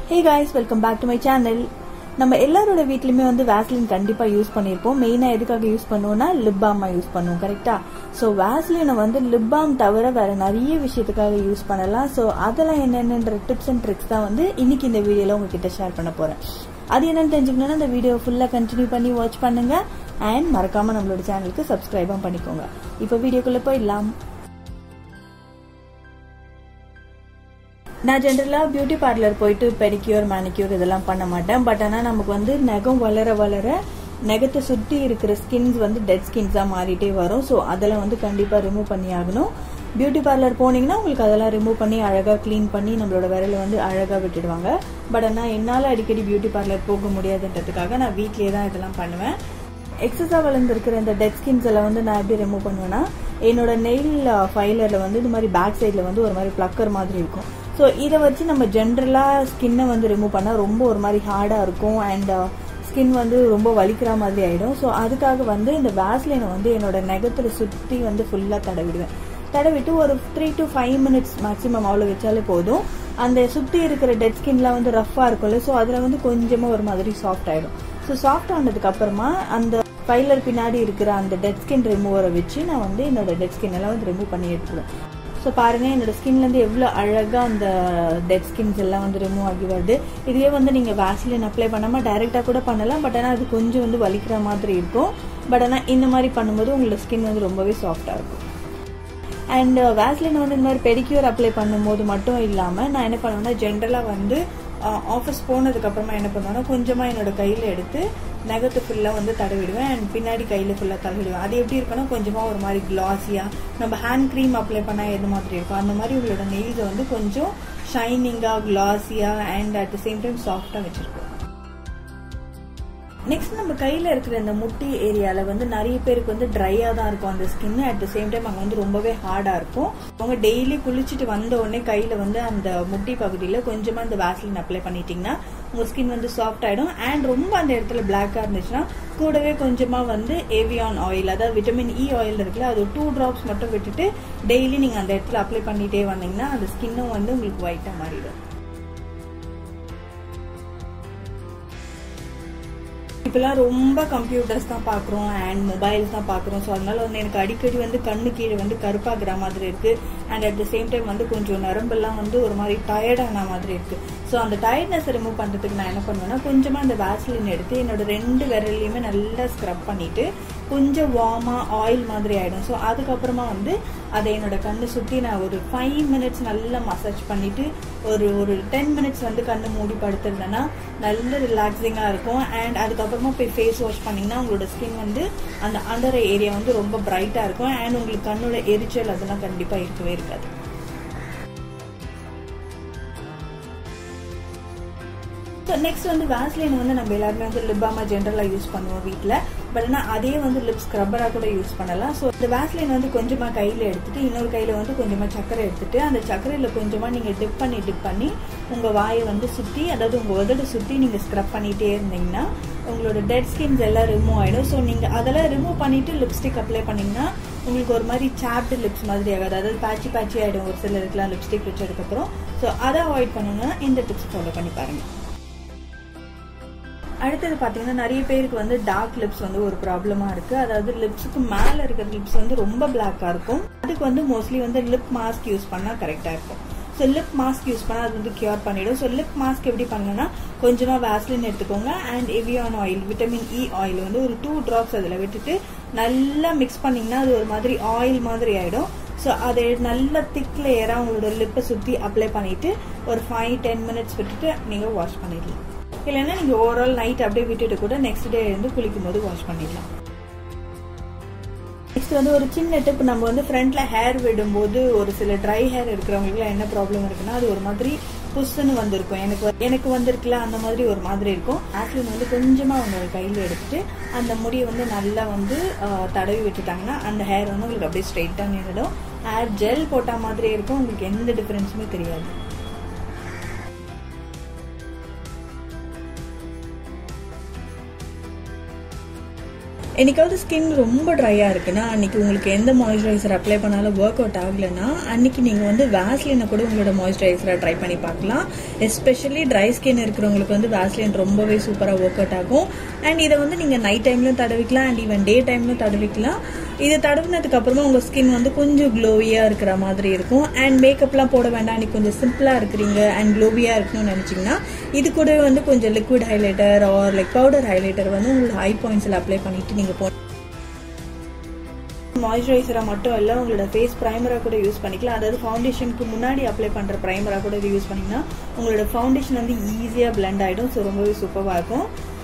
hey guys welcome back to my channel நம்ம எல்லாரோட வீட்லயுமே வந்து வேஸ்லின் கண்டிப்பா யூஸ் பண்ணியிருப்போம் மெயினா எதுக்காக யூஸ் பண்ணுவோம்னா லிப் பாமா யூஸ் பண்ணுவோம் கரெக்டா ஸோ வேஸ்லினை வந்து லிப் பாம் தவிர வேற நிறைய விஷயத்துக்காக யூஸ் பண்ணலாம் ஸோ அதெல்லாம் என்னென்னன்ற டிப்ஸ் அண்ட் ட்ரிக்ஸ் தான் வந்து இன்னைக்கு இந்த வீடியோல உங்ககிட்ட ஷேர் பண்ண போறேன் அது என்னன்னு தெரிஞ்சுக்கணும்னா இந்த வீடியோ ஃபுல்லா கண்டினியூ பண்ணி வாட்ச் பண்ணுங்க அண்ட் மறக்காம நம்மளோட சேனலுக்கு சப்ஸ்கிரைபும் பண்ணிக்கோங்க இப்போ வீடியோக்குள்ள போயிடலாம் நான் ஜென்ரலாக பியூட்டி பார்லர் போயிட்டு பெடிக்யூர் மேனிக்யூர் இதெல்லாம் பண்ண மாட்டேன் பட் ஆனால் நமக்கு வந்து நகம் வளர வளர நகத்தை சுற்றி இருக்கிற ஸ்கின்ஸ் வந்து டெட் ஸ்கின்ஸாக மாறிட்டே வரும் ஸோ அதெல்லாம் வந்து கண்டிப்பாக ரிமூவ் பண்ணி ஆகணும் பியூட்டி பார்லர் போனீங்கன்னா உங்களுக்கு அதெல்லாம் ரிமூவ் பண்ணி அழகாக க்ளீன் பண்ணி நம்மளோட விரலை வந்து அழகாக விட்டுடுவாங்க பட் ஆனால் என்னால் அடிக்கடி பியூட்டி பார்லர் போக முடியாதுன்றதுக்காக நான் வீட்லேயே தான் இதெல்லாம் பண்ணுவேன் எக்ஸஸாக வளர்ந்துருக்கிற இந்த டெட் ஸ்கின்ஸ் எல்லாம் வந்து நான் எப்படி ரிமூவ் பண்ணுவேன்னா என்னோட நெயில் ஃபைலரில் வந்து இது மாதிரி பேக் சைடில் வந்து ஒரு மாதிரி ப்ளக்கர் மாதிரி இருக்கும் ஸோ இதை வச்சு நம்ம ஜென்ரலாக ஸ்கின்னை வந்து ரிமூவ் பண்ணால் ரொம்ப ஒரு மாதிரி ஹார்டாக இருக்கும் அண்ட் ஸ்கின் வந்து ரொம்ப வலிக்கிற மாதிரி ஆகிடும் ஸோ அதுக்காக வந்து இந்த வேஸ்லினை வந்து என்னோட நெகத்தில் சுற்றி வந்து ஃபுல்லாக தடவிடுவேன் தடவிட்டு ஒரு three to five minutes maximum அவ்வளோ வச்சாலே போதும் அந்த சுற்றி இருக்கிற டெட் ஸ்கின்லாம் வந்து ரஃப்பாக இருக்கும்ல ஸோ அதில் வந்து கொஞ்சமாக ஒரு மாதிரி சாஃப்ட் ஆகிடும் ஸோ சாஃப்ட் ஆனதுக்கு அப்புறமா அந்த ஃபைலர் பின்னாடி இருக்கிற அந்த டெட் ஸ்கின் ரிமூவரை வச்சு நான் வந்து என்னோட டெட் ஸ்கின் எல்லாம் வந்து ரிமூவ் பண்ணி எடுத்துருவேன் ஸோ பாருங்க என்னோட ஸ்கின்லேருந்து எவ்வளோ அழகாக அந்த டெட் ஸ்கின்ஸ் எல்லாம் வந்து ரிமூவ் ஆகி வருது இதுவே வந்து நீங்கள் வேஸ்லின் அப்ளை பண்ணாமல் டைரெக்டாக கூட பண்ணலாம் பட் ஆனால் அது கொஞ்சம் வந்து வலிக்கிற மாதிரி இருக்கும் பட் ஆனால் இந்த மாதிரி பண்ணும்போது உங்களோட ஸ்கின் வந்து ரொம்பவே சாஃப்டாக இருக்கும் அண்ட் வேஸ்லின் வந்து இந்த மாதிரி பெடிக்யூர் அப்ளை பண்ணும்போது மட்டும் இல்லாமல் நான் என்ன பண்ணுவேன்னா ஜென்ரலாக வந்து ஆஃபீஸ் போனதுக்கு அப்புறமா என்ன பண்ணுவேன்னா கொஞ்சமாக என்னோட கையில் எடுத்து நகத்தை ஃபுல்லாக வந்து தடவிடுவேன் அண்ட் பின்னாடி கையில் ஃபுல்லாக தடவிடுவேன் அது எப்படி இருக்குன்னா கொஞ்சமாக ஒரு மாதிரி கிளாஸியாக நம்ம ஹேண்ட் க்ரீம் அப்ளை பண்ணால் எது மாதிரி இருக்கும் அந்த மாதிரி உங்களோட நெயில்ஸை வந்து கொஞ்சம் ஷைனிங்காக கிளாஸியாக and at the same time சாஃப்டாக வச்சுருக்கோம் நெக்ஸ்ட் நம்ம கையில இருக்கிற இந்த முட்டி ஏரியால வந்து நிறைய பேருக்கு வந்து ட்ரையா தான் இருக்கும் அந்த skin at the same time அங்க வந்து ரொம்பவே ஹார்டா இருக்கும் அவங்க டெய்லி குளிச்சுட்டு வந்த உடனே கையில வந்து அந்த முட்டி பகுதியில கொஞ்சமா இந்த வேஸ்லின் அப்ளை பண்ணிட்டீங்கன்னா உங்க ஸ்கின் வந்து சாஃப்ட் ஆயிடும் அண்ட் ரொம்ப அந்த இடத்துல பிளாக்கா இருந்துச்சுன்னா கூடவே கொஞ்சமா வந்து ஏவியான் ஆயில் அதாவது விட்டமின் இ ஆயில் இருக்குல்ல அது டூ டிராப்ஸ் மட்டும் விட்டுட்டு டெய்லி நீங்க அந்த இடத்துல அப்ளை பண்ணிட்டே வந்தீங்கன்னா அந்த ஸ்கின்னும் வந்து உங்களுக்கு ஒயிட்டா மாறிடும் இப்பெல்லாம் ரொம்ப கம்ப்யூட்டர்ஸ் தான் பார்க்குறோம் அண்ட் மொபைல்ஸ் தான் பார்க்குறோம் ஸோ அதனால வந்து எனக்கு அடிக்கடி வந்து கண்ணு கீழே வந்து கருப்பாகிற மாதிரி இருக்கு and at the same time வந்து கொஞ்சம் நரம்பெல்லாம் வந்து ஒரு மாதிரி டயர்டான மாதிரி இருக்கு ஸோ அந்த டயர்ட்னஸ் ரிமூவ் பண்ணுறதுக்கு நான் என்ன பண்ணுவேன்னா கொஞ்சமாக அந்த வேஸ்லின் எடுத்து என்னோட ரெண்டு விரல்லையுமே நல்லா ஸ்க்ரப் பண்ணிட்டு கொஞ்சம் வார்மாக ஆயில் மாதிரி ஆகிடும் ஸோ அதுக்கப்புறமா வந்து அதை என்னோட கண்ணு சுற்றி நான் ஒரு ஃபைவ் மினிட்ஸ் நல்லா மசாஜ் பண்ணிட்டு ஒரு ஒரு டென் மினிட்ஸ் வந்து கண்ணு மூடி படுத்துருந்தேன்னா நல்ல ரிலாக்ஸிங்காக இருக்கும் அண்ட் அதுக்கப்புறமா போய் ஃபேஸ் வாஷ் பண்ணிங்கன்னா உங்களோட ஸ்கின் வந்து அந்த அண்டர் ஏரியா வந்து ரொம்ப பிரைட்டாக இருக்கும் அண்ட் உங்களுக்கு கண்ணோட எரிச்சல் அதெல்லாம் கண்டிப்பாக இருக்கவே இருக்காது ஸோ நெக்ஸ்ட் வந்து வேஸ்லின் வந்து நம்ம எல்லாருமே வந்து லிப்பாமா ஜென்ரலாக யூஸ் பண்ணுவோம் வீட்டில் பட் ஆனால் அதே வந்து லிப் ஸ்க்ரப்பராக கூட யூஸ் பண்ணலாம் ஸோ இந்த வேஸ்லின் வந்து கொஞ்சமாக கையில் எடுத்துட்டு இன்னொரு கையில் வந்து கொஞ்சமாக சக்கரை எடுத்துட்டு அந்த சக்கரையில் கொஞ்சமாக நீங்கள் டிப் பண்ணி டிப் பண்ணி உங்கள் வாயை வந்து சுற்றி அதாவது உங்கள் உதடு சுற்றி நீங்கள் ஸ்க்ரப் பண்ணிகிட்டே இருந்தீங்கன்னா உங்களோட டெட் ஸ்கின்ஸ் எல்லாம் ரிமூவ் ஆகிடும் ஸோ நீங்கள் அதெல்லாம் ரிமூவ் பண்ணிவிட்டு லிப்ஸ்டிக் அப்ளை பண்ணிங்கன்னா உங்களுக்கு ஒரு மாதிரி சாப்டு லிப்ஸ் மாதிரி ஆகாது அதாவது பேட்சி பேட்சி ஆகிடும் ஒரு சிலருக்குலாம் லிப்ஸ்டிக் வச்சதுக்கப்புறம் ஸோ அதை அவாய்ட் பண்ணணும்னா இந்த டிப்ஸ் ஃபாலோ பண்ணி பாருங்கள் அடுத்தது பார்த்தீங்கன்னா நிறைய பேருக்கு வந்து டார்க் லிப்ஸ் வந்து ஒரு ப்ராப்ளமா இருக்கு அதாவது லிப்ஸுக்கு மேல இருக்கிற லிப்ஸ் வந்து ரொம்ப பிளாக்கா இருக்கும் அதுக்கு வந்து மோஸ்ட்லி வந்து லிப் மாஸ்க் யூஸ் பண்ணா கரெக்டா இருக்கும் ஸோ லிப் மாஸ்க் யூஸ் பண்ணால் அது வந்து கியூர் பண்ணிடும் ஸோ லிப் மாஸ்க் எப்படி பண்ணணும்னா கொஞ்சமாக வேஸ்லின் எடுத்துக்கோங்க and Evion oil vitamin E oil வந்து ஒரு டூ ட்ராப்ஸ் அதில் விட்டுட்டு நல்லா மிக்ஸ் பண்ணிங்கன்னா அது ஒரு மாதிரி ஆயில் மாதிரி ஆகிடும் ஸோ அதை நல்ல திக் லேயராக உங்களோட லிப்பை சுற்றி அப்ளை பண்ணிட்டு ஒரு ஃபைவ் டென் மினிட்ஸ் விட்டுட்டு நீங்கள் வாஷ் பண்ணிடலாம் இல்லைன்னா நீங்க ஓவரால் நைட் அப்படியே விட்டுட்டு கூட நெக்ஸ்ட் டே வந்து குளிக்கும் போது வாஷ் பண்ணிடலாம் நெக்ஸ்ட் வந்து ஒரு சின்ன டிப் நம்ம வந்து ஃப்ரண்ட்ல ஹேர் விடும்போது ஒரு சில ட்ரை ஹேர் இருக்கிறவங்களுக்கு என்ன ப்ராப்ளம் இருக்குன்னா அது ஒரு மாதிரி புஷ்ஷுன்னு வந்திருக்கும் எனக்கு எனக்கு வந்திருக்குல அந்த மாதிரி ஒரு மாதிரி இருக்கும் ஆக்சுவலி வந்து கொஞ்சமா அவங்க கையில எடுத்துட்டு அந்த முடியை வந்து நல்லா வந்து தடவி விட்டுட்டாங்கன்னா அந்த ஹேர் வந்து உங்களுக்கு அப்படியே ஸ்ட்ரெயிட்டா நின்றுடும் ஹேர் ஜெல் போட்ட மாதிரி இருக்கும் உங்களுக்கு எந்த டிஃபரன்ஸுமே தெரியாது என்னைக்காவது ஸ்கின் ரொம்ப ட்ரையாக இருக்குன்னா அன்னைக்கு உங்களுக்கு எந்த மாய்ஸ்சரைசர் அப்ளை பண்ணாலும் ஒர்க் அவுட் ஆகலைன்னா அன்னைக்கு நீங்கள் வந்து வேஸ்லினை கூட உங்களோட மாய்ஸ்சரைசரை ட்ரை பண்ணி பார்க்கலாம் எஸ்பெஷலி ட்ரை ஸ்கின் இருக்கிறவங்களுக்கு வந்து வேஸ்லின் ரொம்பவே சூப்பராக ஒர்க் அவுட் ஆகும் அண்ட் இதை வந்து நீங்கள் நைட் டைம்லையும் தடவிக்கலாம் அண்ட் ஈவன் டே டைம்லையும் தடவிக்கலாம் இது தடவினதுக்கு அப்புறமா உங்கள் ஸ்கின் வந்து கொஞ்சம் க்ளோவியாக இருக்கிற மாதிரி இருக்கும் அண்ட் மேக்கப்லாம் போட வேண்டாம் அன்றைக்கி கொஞ்சம் சிம்பிளாக இருக்கிறீங்க அண்ட் க்ளோவியாக இருக்கணும்னு நினச்சிங்கன்னா இது கூட வந்து கொஞ்சம் liquid highlighter or like powder highlighter வந்து உங்களோட ஐ பாயிண்ட்ஸில் அப்ளை பண்ணிவிட்டு நீங்கள் போ மாய்ஸ்சரைசராக மட்டும் இல்லை உங்களோட ஃபேஸ் ப்ரைமராக கூட யூஸ் பண்ணிக்கலாம் அதாவது ஃபவுண்டேஷனுக்கு முன்னாடி அப்ளை பண்ணுற ப்ரைமராக கூட இது யூஸ் பண்ணிங்கன்னா உங்களோட ஃபவுண்டேஷன் வந்து ஈஸியாக பிளெண்ட் ஆகிடும் ஸோ ரொம்பவே சூப்பராக இருக்கும்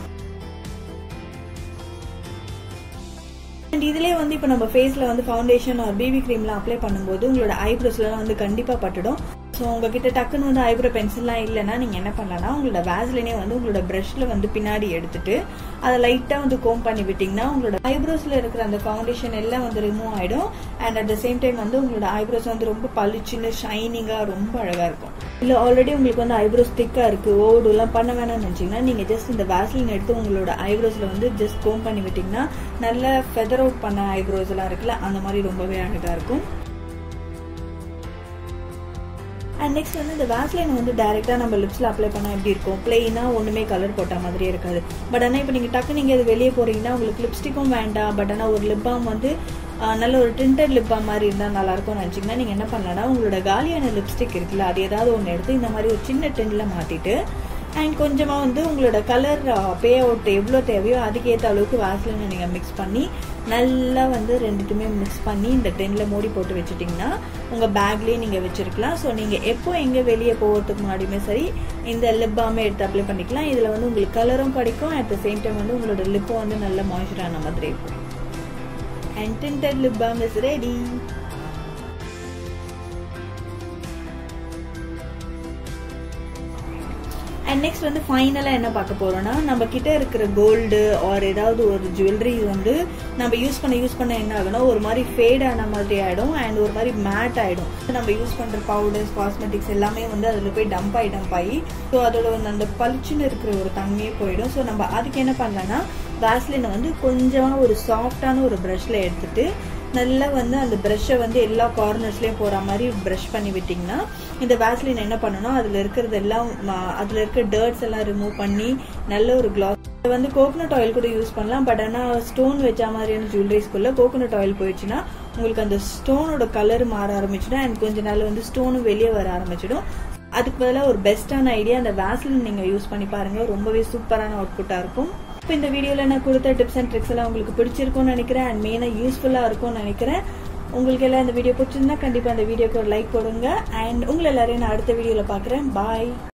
அண்ட் இதுலேயே வந்து இப்போ நம்ம ஃபேஸில் வந்து ஃபவுண்டேஷன் ஆர் பேபி க்ரீம்லாம் அப்ளை பண்ணும்போது உங்களோட ஐப்ரோஸ்லாம் வந்து கண்டிப்பாக பட்டுடும் ஸோ உங்ககிட்ட டக்குன்னு வந்து ஐப்ரோ பென்சில்லாம் இல்லைன்னா நீங்கள் என்ன பண்ணலாம்னா உங்களோட வேஸ்லினே வந்து உங்களோட ப்ரஷ்ல வந்து பின்னாடி எடுத்துட்டு அதை லைட்டாக வந்து கோம் பண்ணி விட்டிங்கன்னா உங்களோட ஐப்ரோஸில் இருக்கிற அந்த ஃபவுண்டேஷன் எல்லாம் வந்து ரிமூவ் ஆகிடும் and at the same time வந்து உங்களோட ஐப்ரோஸ் வந்து ரொம்ப பளிச்சுன்னு ஷைனிங்காக ரொம்ப அழகாக இருக்கும் இல்லை ஆல்ரெடி உங்களுக்கு வந்து ஐப்ரோஸ் திக்காக இருக்குது ஓடுலாம் பண்ண வேணாம்னு நினச்சிங்கன்னா நீங்கள் ஜஸ்ட் இந்த வேஸ்லின் எடுத்து உங்களோட ஐப்ரோஸில் வந்து ஜஸ்ட் கோம் பண்ணி விட்டிங்கன்னா நல்ல ஃபெதர் அவுட் பண்ண ஐப்ரோஸ் எல்லாம் இருக்குல்ல அந்த மாதிரி ரொம்பவே அழகாக இருக்கும் அண்ட் நெக்ஸ்ட் வந்து இந்த வேஸ்லைன் வந்து டேரெக்டாக நம்ம லிப்ஸில் அப்ளை பண்ணால் எப்படி இருக்கும் பிளெயினாக ஒன்றுமே கலர் போட்ட மாதிரியே இருக்காது பட் ஆனால் இப்போ நீங்கள் டக்கு நீங்கள் அது வெளியே போகிறீங்கன்னா உங்களுக்கு லிப்ஸ்டிக்கும் வேண்டாம் பட் ஆனால் ஒரு லிப் பாம் வந்து நல்ல ஒரு டிண்டட் லிப் பாம் மாதிரி இருந்தால் நல்லாயிருக்கும்னு நினச்சிங்கன்னா நீங்கள் என்ன பண்ணலாம்னா உங்களோட காலியான லிப்ஸ்டிக் இருக்குல்ல அது ஏதாவது ஒன்று எடுத்து இந்த மாதிரி ஒரு சின்ன டின்னில் மாற்றிட்டு அண்ட் கொஞ்சமாக வந்து உங்களோட கலர் பே அவுட் எவ்வளோ தேவையோ அதுக்கேற்ற அளவுக்கு வேஸ்லினை நீங்கள் மிக்ஸ் பண்ணி நல்லா வந்து ரெண்டுத்துமே மிக்ஸ் பண்ணி இந்த டென்னில் மூடி போட்டு வச்சுட்டிங்கன்னா உங்கள் பேக்லேயே நீங்கள் வச்சுருக்கலாம் ஸோ நீங்கள் எப்போ எங்கே வெளியே போகிறதுக்கு முன்னாடியுமே சரி இந்த லிப் பாமே எடுத்து அப்ளை பண்ணிக்கலாம் இதில் வந்து உங்களுக்கு கலரும் கிடைக்கும் அட் த சேம் டைம் வந்து உங்களோட லிப்பும் வந்து நல்ல மாய்ஸ்சரான மாதிரி இருக்கும் and tinted lip balm is ready and next வந்து ஃபைனலாக என்ன பார்க்க போகிறோம்னா நம்ம கிட்ட இருக்கிற கோல்டு ஆர் ஏதாவது ஒரு ஜுவல்லரி வந்து நம்ம யூஸ் பண்ண யூஸ் பண்ண என்ன ஆகும்னா ஒரு மாதிரி ஃபேட் ஆன மாதிரி ஆகிடும் அண்ட் ஒரு மாதிரி மேட் ஆகிடும் நம்ம யூஸ் பண்ணுற பவுடர்ஸ் காஸ்மெட்டிக்ஸ் எல்லாமே வந்து அதில் போய் டம்ப் ஆகி டம்ப் ஆகி ஸோ அதோட வந்து அந்த பளிச்சுன்னு இருக்கிற ஒரு தன்மையே போயிடும் ஸோ நம்ம அதுக்கு என்ன பண்ணலாம்னா வேஸ்லினை வந்து கொஞ்சமாக ஒரு சாஃப்டான ஒரு ப்ரஷில் எடுத்துட்டு நல்லா வந்து அந்த ப்ரஷ்ஷை வந்து எல்லா கார்னர்ஸ்லேயும் போகிற மாதிரி ப்ரஷ் பண்ணி விட்டிங்கன்னா இந்த வேஸ்லின் என்ன பண்ணணும் அதில் இருக்கிறது எல்லாம் அதில் இருக்க டர்ட்ஸ் எல்லாம் ரிமூவ் பண்ணி நல்ல ஒரு கிளாஸ் வந்து கோகனட் ஆயில் கூட யூஸ் பண்ணலாம் பட் ஆனால் ஸ்டோன் வச்ச மாதிரியான ஜுவல்லரிஸ்குள்ள கோகனட் ஆயில் போயிடுச்சுன்னா உங்களுக்கு அந்த ஸ்டோனோட கலர் மாற ஆரம்பிச்சிடும் அண்ட் கொஞ்ச நாள் வந்து ஸ்டோனும் வெளியே வர ஆரம்பிச்சிடும் அதுக்கு பதிலாக ஒரு பெஸ்ட்டான ஐடியா அந்த வேஸ்லின் நீங்கள் யூஸ் பண்ணி பாருங்கள் ரொம்பவே சூப்பரான அவுட்புட்டாக இருக்கும் இப்போ இந்த வீடியோவில் நான் கொடுத்த டிப்ஸ் அண்ட் ட்ரிக்ஸ் எல்லாம் உங்களுக்கு பிடிச்சிருக்கும்னு நினைக்கிறேன் அண்ட் மெயினாக யூஸ்ஃபுல்லாக இருக்கும்னு நினைக்கிறேன் உங்களுக்கு எல்லாம் இந்த வீடியோ பிடிச்சிருந்தா கண்டிப்பாக அந்த வீடியோக்கு ஒரு லைக் கொடுங்க அண்ட் உங்களை எல்லாரையும் நான் அடுத்த வீடியோவில் பார்க்குறேன் பாய்